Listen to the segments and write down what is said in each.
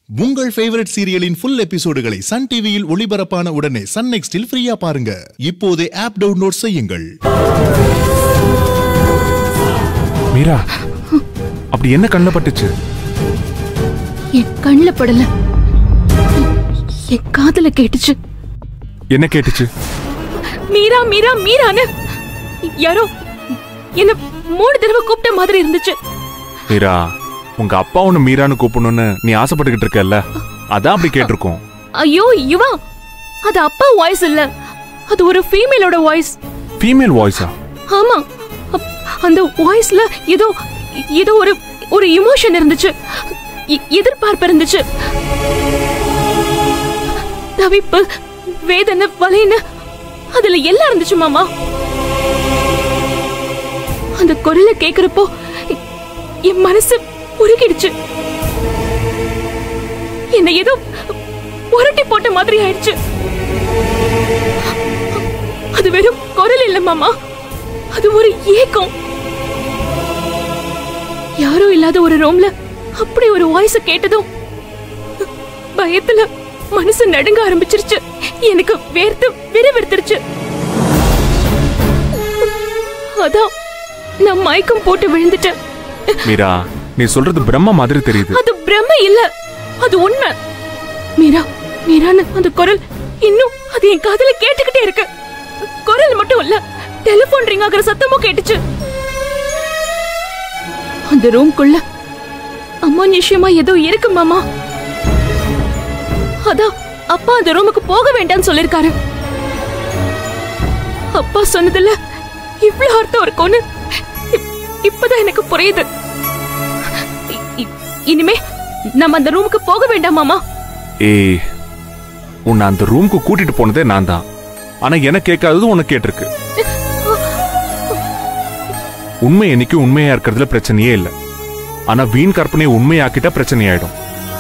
உங்கள் ஃபேவரட் சீரியலின் ஃபுல் எபிசோடுகளை சன் டிவியில் ஒளிபரப்பான உடனே சன் நெக்ஸ்டில் ஃப்ரீயா பாருங்க இப்போதே ஆப் டவுன்லோட் செய்யுங்கள் மீரா அப்படி என்ன கண்ணில் பட்டுச்சு என் கண்ணுல படல என் காதுல கேட்டுச்சு என்ன கேட்டுச்சு மீரா மீரா மீரான்னு யாரோ என்ன மூணு தடவை கூப்பிட்ட மாதிரி இருந்துச்சு மீரா உங்க அப்பா உன்னை மீரான்னு கூப்பிடணும்னு நீ ஆசைப்பட்டுக்கிட்டு இருக்கல்ல அதான் அப்படி கேட்டிருக்கோம் ஐயோ யுவா அது அப்பா வாய்ஸ் இல்ல அது ஒரு ஃபீமேலோட வாய்ஸ் ஃபீமேல் வாய்ஸா ஆமா அப்- அந்த வாய்ஸ்ல ஏதோ ஏதோ ஒரு ஒரு இமோஷன் இருந்துச்சு எ- எதிர்பார்ப்பு இருந்துச்சு தவிப்பு வேதனை வலின்னு அதுல எல்லாம் இருந்துச்சு மாமா அந்த குரலை கேக்குறப்போ எ- என் மனசு உருகிடுச்சு என்ன ஏதோ புரட்டி போட்ட மாதிரி ஆயிடுச்சு அது வெறும் குரல் இல்ல மாமா அது ஒரு ஏக்கம் யாரோ இல்லாத ஒரு ரூம்ல அப்படி ஒரு வாய்ஸ் கேட்டதும் பயத்துல மனசு நடுங்க ஆரம்பிச்சிருச்சு எனக்கு வேர்த்து விறுவிறுத்துருச்சு அதான் நான் மயக்கம் போட்டு விழுந்துட்டேன் மீரா நீ சொல்றது பிரம்ம மாதிரி தெரியுது அது பிரம்ம இல்ல அது உண்மை மீரா மீரான்னு அந்த குரல் இன்னும் அது என் காதுல கேட்டுக்கிட்டே இருக்கு குரல் மட்டும் இல்ல டெலிபோன் ரிங் ஆகுற சத்தமும் கேட்டுச்சு அந்த ரூம்குள்ள அம்மா நிச்சயமா ஏதோ இருக்கு மாமா அதான் அப்பா அந்த ரூமுக்கு போக வேண்டாம்னு சொல்லிருக்காரு அப்பா சொன்னதுல இவ்ளோ அர்த்தம் இருக்கும்னு இப்- இப்பதான் எனக்கு புரியுது இ- இ- இனிமே நம்ம அந்த ரூமுக்கு போக வேண்டாம் மாமா ஏய் உன்னை அந்த ரூமுக்கு கூட்டிட்டு போனதே நான் தான் ஆனா எனக்கு கேட்காதது உனக்கு கேட்டிருக்கு உண்மை என்னைக்கும் உண்மையா இருக்கிறதுல பிரச்சனையே இல்லை ஆனா வீண் கற்பனையை உண்மையாக்கிட்டா பிரச்சனையாயிடும்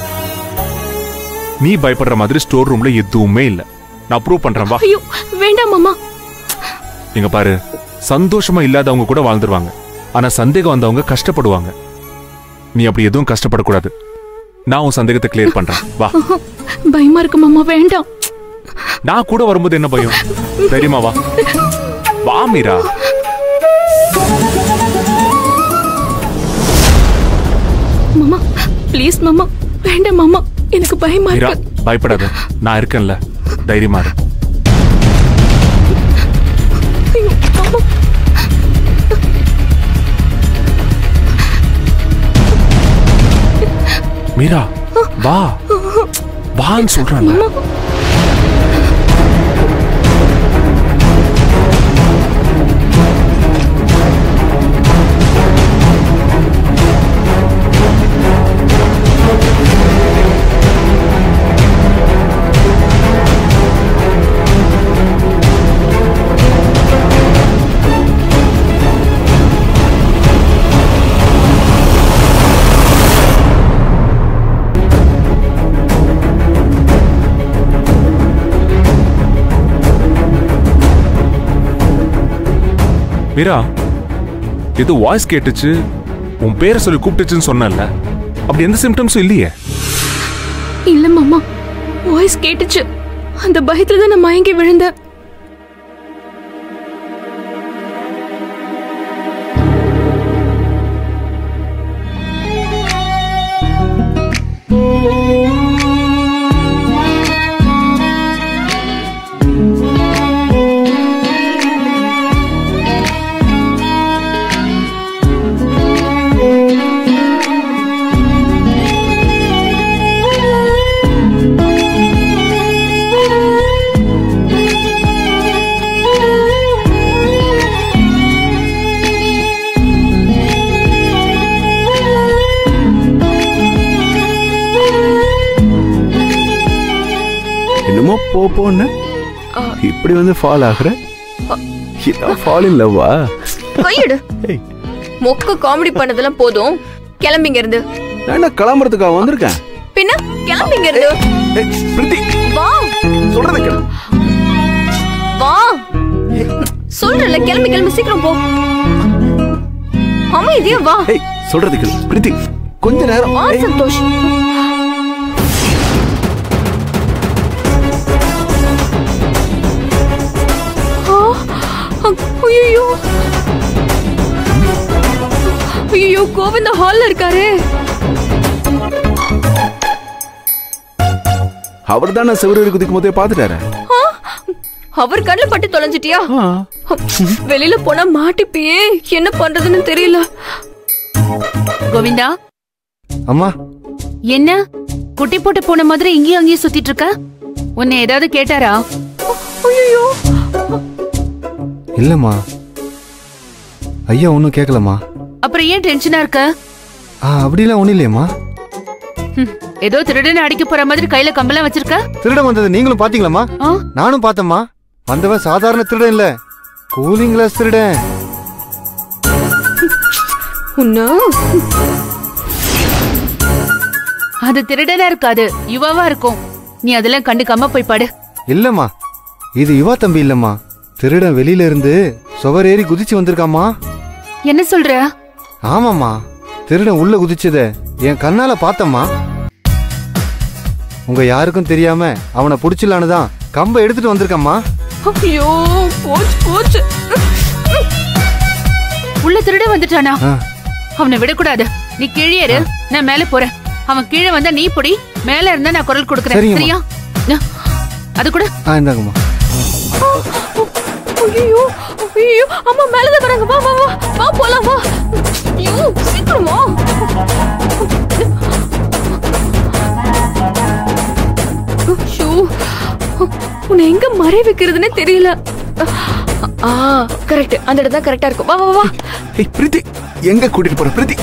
நீ பயப்படுற மாதிரி ஸ்டோர் ரூம்ல எதுவுமே இல்ல நான் ப்ரூவ் பண்றேன் வா ஐயோ வேண்டாம் மாமா இங்க பாரு சந்தோஷமா இல்லாதவங்க கூட வாழ்ந்துருவாங்க ஆனா சந்தேகம் வந்தவங்க கஷ்டப்படுவாங்க நீ அப்படி எதுவும் கஷ்டப்படக்கூடாது நான் உன் சந்தேகத்தை கிளியர் பண்றேன் வா பயமா இருக்கு மாமா வேண்டாம் நான் கூட வரும்போது என்ன பயம் தைரியமா வா வா மீரா மாமா ப்ளீஸ் மாமா வேண்டாம் மாமா எனக்கு பயமா மீரா இருக்கு பயப்படாத நான் இருக்கேன்ல தைரியமா இரு ஐயோ, மாமா மீரா வா வான்னு சொல்றேன் மீரா ஏதோ வாய்ஸ் கேட்டுச்சு உன் பேரை சொல்லி கூப்பிட்டுச்சுன்னு சொன்னல அப்படி எந்த சிம்டம்ஸும் இல்லையே இல்ல மாமா வாய்ஸ் கேட்டுச்சு அந்த பயத்துல தான் நான் மயங்கி விழுந்தேன் என்னமோ போ போன்னு இப்படி வந்து ஃபால் ஆகுற இதான் ஃபால் இன் லவ்வா கையெடு ஏய் மொக்க காமெடி பண்ணதெல்லாம் போதும் கிளம்பிங்க இருந்து நான் கிளம்புறதுக்காக வந்திருக்கேன் பின்ன கிளம்பிங்க இருந்து ஏய், பிரித்தி வா சொல்றத கேளு வா சொல்றல கிளம்பி கிளம்பி சீக்கிரம் போ அமைதியா வா ஏய் சொல்றது கேளு பிரித்தி கொஞ்ச நேரம் வா ஏய், சந்தோஷ் கோவிந்தா ஹால்ல இருக்காரு அவர் தானே செவரு குதிக்கும் போதே பாத்துட்டாரு ஆ, அவர் கண்ணுல பட்டு தொலைஞ்சிட்டியா வெளியில போனா மாட்டிப்பியே என்ன பண்றதுன்னு தெரியல கோவிந்தா அம்மா என்ன குட்டி போட்டு போன மாதிரி இங்கேயும் அங்கேயும் சுத்திட்டு இருக்க உன்னை ஏதாவது கேட்டாரா ஐயோ இல்லம்மா ஐயா ஒன்றும் கேட்கலம்மா அப்புறம் ஏன் டென்ஷனா இருக்க ஆ அப்படிலாம் ஒன்றும் இல்லையம்மா ஹம், ஏதோ திருடனை அடிக்க போற மாதிரி கையில கம்பெல்லாம் வச்சிருக்க திருடன் வந்தது நீங்களும் பாத்தீங்களாம்மா ஆ? நானும் பார்த்தேம்மா வந்தவன் சாதாரண திருடன் இல்ல கூலிங் கிளாஸ் திருடன் உன்ன அது திருடனா இருக்காது யுவாவா இருக்கும் நீ அதெல்லாம் கண்டுக்காம போய் பாடு இல்லம்மா இது யுவா தம்பி இல்லம்மா திருடன் வெளியில இருந்து சுவர் ஏறி குதிச்சு வந்திருக்காமா என்ன சொல்ற ஆமாம்மா திருடன் உள்ள குதிச்சத என் கண்ணால பார்த்தம்மா உங்க யாருக்கும் தெரியாம அவனை புடிச்சிடலான்னு தான் கம்பை எடுத்துட்டு வந்திருக்கம்மா ஐயோ போச்சு போச்சு உள்ள திருட வந்துட்டானா ஆ. அவனை விடக்கூடாது நீ கீழே இரு நான் மேல போறேன் அவன் கீழே வந்தா நீ பொடி மேல இருந்தா நான் குரல் கொடுக்கறேன் சரிங்கம்மா. சரியா நா- அது கூட ஆ இந்தாங்கம்மா ஐயோ ஐயோ அம்மா மேலதான் வராங்க வா வா வா வா போலாம் வா ஐயோ சீக்கிரமா ஷூ உன்னை எங்க மறை வைக்கிறதுனே தெரியல ஆ கரெக்ட் அந்த இடம் தான் கரெக்டா இருக்கும் வா வா வா ஏய் பிரீத்தி எங்க கூட்டிட்டு போற பிரீத்தி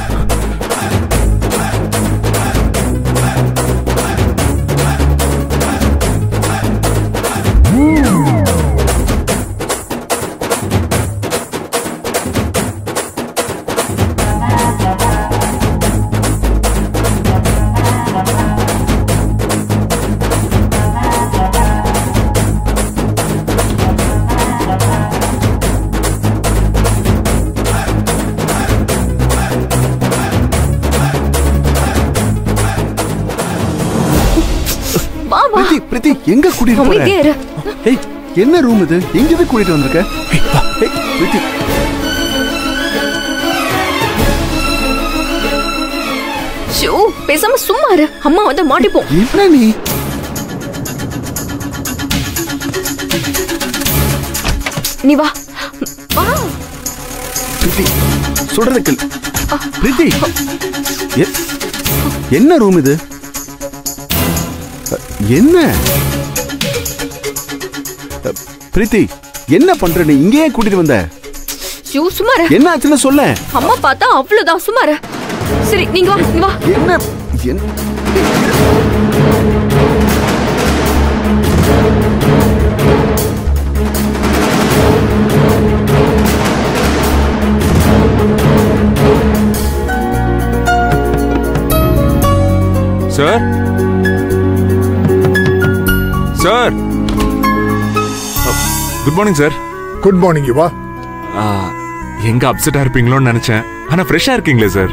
வா வா பிரீத்தி பிரீத்தி எங்க கூட்டிட்டு போற அமைதியா இரு ஏய் என்ன ரூம் இது எங்க போய் கூட்டிட்டு வந்திருக்க ஏய், வா. ஏய் பிரீத்தி ஷூ பேசாம சும்மா இரு அம்மா வந்து மாட்டிப்போம் என்ன நீ நீ வா வா பிரீத்தி சொல்றது கேள் பிரீத்தி எ- என்ன ரூம் இது அ, என்ன அ, பிரீத்தி என்ன பண்ற நீ இங்கேயே கூட்டிட்டு வந்த ஷூ சும்மா இரு என்ன ஆச்சுன்னு சொல்ல அம்மா பார்த்தா அவ்வளவுதான் சும்மா இரு சரி நீங்க வா நீ வா என்ன என்ன sir sir good morning sir good morning Yuva எங்க அப்செட்டா இருப்பீங்களோன்னு நினைச்சேன் ஆனா ஃப்ரெஷ்ஷா இருக்கீங்களே சார்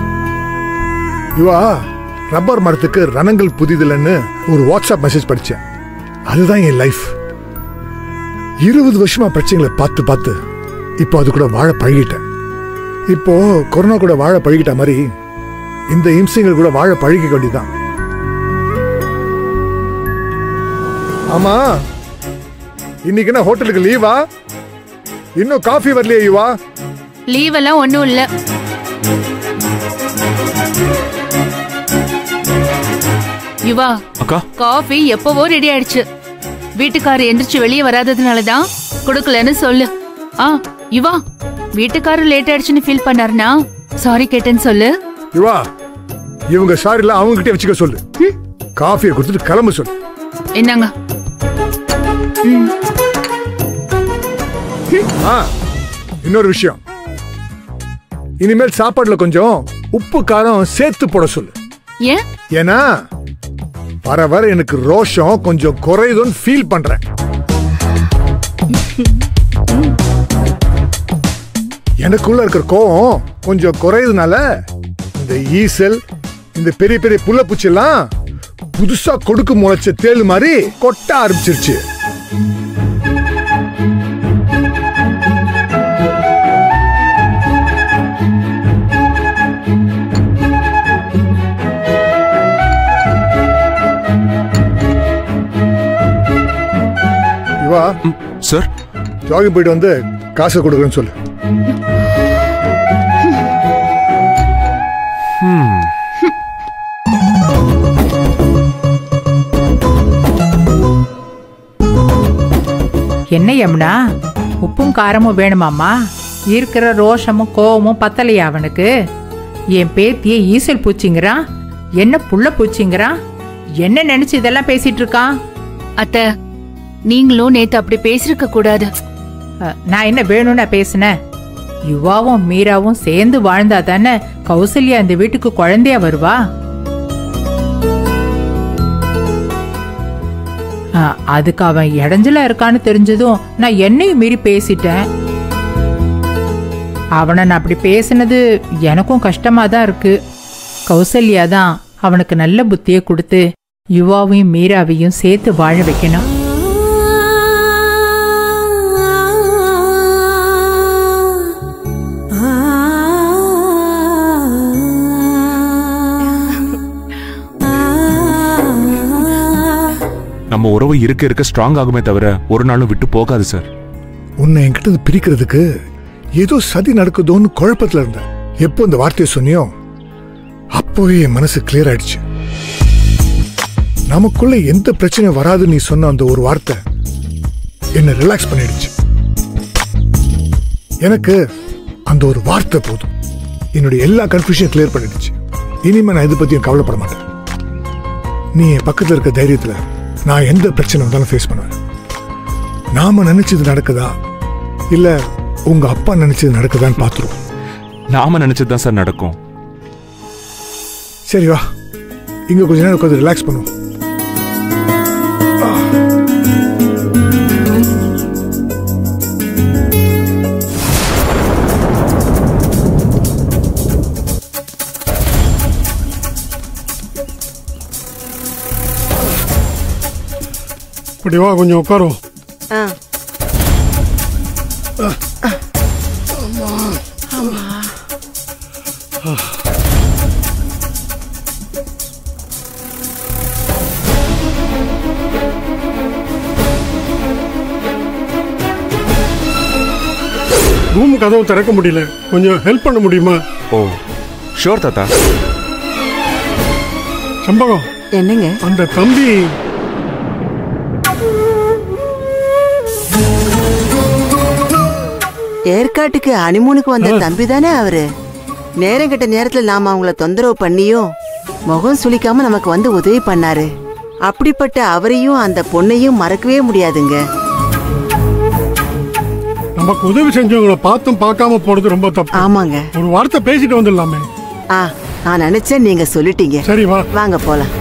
யுவா ரப்பர் மரத்துக்கு ரணங்கள் புதிதில்லைன்னு ஒரு வாட்ஸ்அப் மெசேஜ் படிச்சேன் அதுதான் என் லைஃப் இருபது வருஷமா பிரச்சனைகளை பார்த்து பார்த்து இப்போ அது கூட வாழ பழகிட்டேன் இப்போ கொரோனா கூட வாழ பழகிட்ட மாதிரி இந்த இம்சைகள் கூட வாழ பழகிக்க வேண்டியதுதான் ஆமா இன்னைக்கு என்ன ஹோட்டலுக்கு லீவா இன்னும் காஃபி வரலையே யுவா லீவ் எல்லாம் ஒண்ணும் இல்ல யுவா அக்கா காஃபி எப்பவோ ரெடி ஆயிடுச்சு வீட்டுக்காரர் எந்திரிச்சு வெளியே வராததுனால தான் கொடுக்கலன்னு சொல்லு ஆ யுவா வீட்டுக்காரர் லேட் ஆயிடுச்சுன்னு ஃபீல் பண்ணாருனா சாரி கேட்டேன்னு சொல்லு யுவா இவங்க சாரில அவங்க கிட்டே வச்சுக்க சொல்லு காஃபியை கொடுத்துட்டு கிளம்ப சொல்லு என்னங்க ஆ இன்னொரு விஷயம் இனிமேல் சாப்பாடுல கொஞ்சம் உப்பு காரம் சேர்த்து போட சொல்லு ஏன் ஏன்னா வர வர எனக்கு ரோஷம் கொஞ்சம் குறையுதுன்னு ஃபீல் பண்றேன் எனக்குள்ள இருக்கிற கோவம் கொஞ்சம் குறையுதுனால இந்த ஈசல் இந்த பெரிய பெரிய புள்ளப்பூச்சி எல்லாம் புதுசா கொடுக்கு முளைச்ச தேள் மாதிரி கொட்ட ஆரம்பிச்சிருச்சு சார் ஜாகிங் போயிட்டு வந்து காசை கொடுக்குறேன்னு சொல்லு ம் என்ன யமுனா உப்பும் காரமும் வேணுமாம்மா இருக்கிற ரோஷமும் கோவமும் பத்தலையா அவனுக்கு என் பேத்திய ஈசல் பூச்சிங்கிறான் என்ன புள்ள பூச்சிங்கிறான் என்ன நினைச்சு இதெல்லாம் பேசிட்டு இருக்கான் அத்த நீங்களும் நேத்து அப்படி பேசிருக்க கூடாது அஹ், நான் என்ன வேணும்னா பேசினேன் யுவாவும் மீராவும் சேர்ந்து வாழ்ந்தா தானே கௌசல்யா இந்த வீட்டுக்கு குழந்தையா வருவா அஹ், அதுக்கு அவன் இடைஞ்சலா இருக்கான்னு தெரிஞ்சதும் நான் என்னையும் மீறி பேசிட்டேன் அவனை நான் அப்படி பேசினது எனக்கும் கஷ்டமா தான் இருக்கு கௌசல்யா தான் அவனுக்கு நல்ல புத்தியை கொடுத்து யுவாவையும் மீராவையும் சேர்த்து வாழ வைக்கணும் நம்ம உறவு இருக்க இருக்க ஸ்ட்ராங் ஆகுமே தவிர ஒரு நாளும் விட்டு போகாது சார் உன்னை என்கிட்ட இருந்து பிரிக்கிறதுக்கு ஏதோ சதி நடக்குதோன்னு குழப்பத்துல இருந்தேன் எப்போ இந்த வார்த்தையை சொன்னியோ அப்போவே என் மனசு கிளியர் ஆயிடுச்சு நமக்குள்ள எந்த பிரச்சனையும் வராதுன்னு நீ சொன்ன அந்த ஒரு வார்த்தை என்னை ரிலாக்ஸ் பண்ணிடுச்சு எனக்கு அந்த ஒரு வார்த்தை போதும் என்னுடைய எல்லா கன்ஃபியூஷன் கிளியர் பண்ணிடுச்சு இனிமே நான் இதை பத்தியும் கவலைப்பட மாட்டேன் நீ என் பக்கத்துல இருக்க தைரியத்துல நான் எந்த பிரச்சனை வந்தாலும் ஃபேஸ் பண்ணுவேன் நாம நினைச்சது நடக்குதா இல்ல உங்க அப்பா நினைச்சது நடக்குதான்னு பாத்துருவோம் நாம நினைச்சது தான் சார் நடக்கும் சரி வா இங்க கொஞ்ச நேரம் உட்காந்து ரிலாக்ஸ் பண்ணுவோம் இப்படி வா கொஞ்சம் உட்காருவோம் ஆ ரூம் கதவு திறக்க முடியல கொஞ்சம் ஹெல்ப் பண்ண முடியுமா ஓ ஷோர் தாத்தா சம்பகம் என்னங்க அந்த தம்பி ஏற்காட்டுக்கு அனிமூனுக்கு வந்த தம்பி தானே அவரு நேரம் கெட்ட நேரத்துல நாம அவங்கள தொந்தரவு பண்ணியும் முகம் சுளிக்காம நமக்கு வந்து உதவி பண்ணாரு அப்படிப்பட்ட அவரையும் அந்த பொண்ணையும் மறக்கவே முடியாதுங்க நமக்கு உதவி செஞ்சவங்கள பார்த்தும் பார்க்காம போறது ரொம்ப தப்பு ஆமாங்க ஒரு வார்த்தை பேசிட்டு வந்துடலாமே ஆ நான் நினைச்சேன் நீங்க சொல்லிட்டீங்க சரி வா வாங்க போலாம்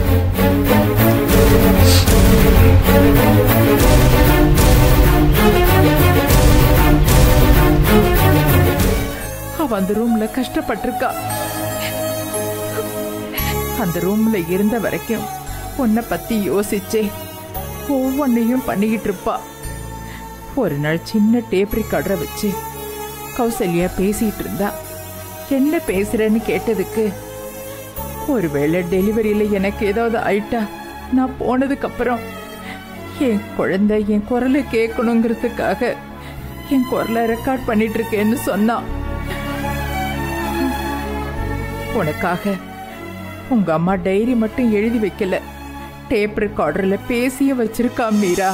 அவ அந்த ரூம்ல கஷ்டப்பட்டிருக்கா அந்த ரூம்ல இருந்த வரைக்கும் உன்னை பத்தி யோசிச்சே ஒவ்வொன்னையும் பண்ணிக்கிட்டு இருப்பா ஒரு நாள் சின்ன டேப் ரெக்கார்டரை வச்சு கௌசல்யா பேசிட்டு இருந்தா என்ன பேசுறேன்னு கேட்டதுக்கு ஒருவேளை டெலிவரியில எனக்கு ஏதாவது ஆயிட்டா நான் போனதுக்கு அப்புறம் என் குழந்தை என் குரலை கேட்கணுங்கிறதுக்காக என் குரலை ரெக்கார்ட் பண்ணிட்டு இருக்கேன்னு சொன்னான் உனக்காக உங்க அம்மா டைரி மட்டும் எழுதி வைக்கல டேப் ரெக்கார்டர்ல பேசிய வச்சிருக்கா மீரா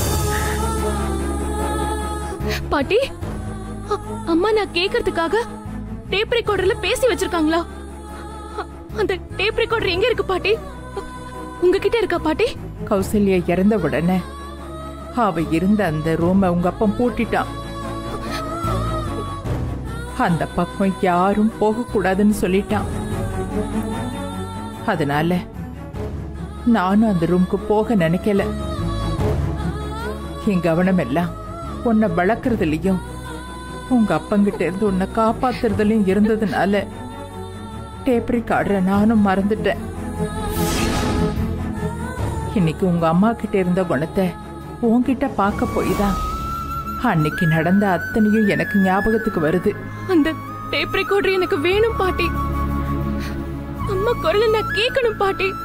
பாட்டி அ- அம்மா நான் கேக்குறதுக்காக டேப் ரெக்கார்டர்ல பேசி வச்சிருக்காங்களா அ- அந்த டேப் ரெக்கார்டர் எங்க இருக்கு பாட்டி அ- உங்ககிட்ட இருக்கா பாட்டி கௌசல்யா இறந்த உடனே அவ இருந்த அந்த ரூமை உங்க அப்பன் பூட்டிட்டான் அந்த பக்கம் யாரும் போகக்கூடாதுன்னு சொல்லிட்டான் அதனால நானும் அந்த ரூமுக்கு போக நினைக்கல என் கவனம் எல்லாம் உன்னை வளர்க்கறதுலயும் உங்க அப்பங்கிட்ட இருந்து உன்னை காப்பாத்துறதுலயும் இருந்ததுனால டேப் ரெக்கார்டரை நானும் மறந்துட்டேன் இன்னைக்கு உங்க அம்மா கிட்ட இருந்த குணத்தை உன்கிட்ட பார்க்க போய் தான் அன்னைக்கு நடந்த அத்தனையும் எனக்கு ஞாபகத்துக்கு வருது அந்த டேப் ரெக்கார்டர் எனக்கு வேணும் பாட்டி அம்மா குரலை நான் கேட்கணும் பாட்டி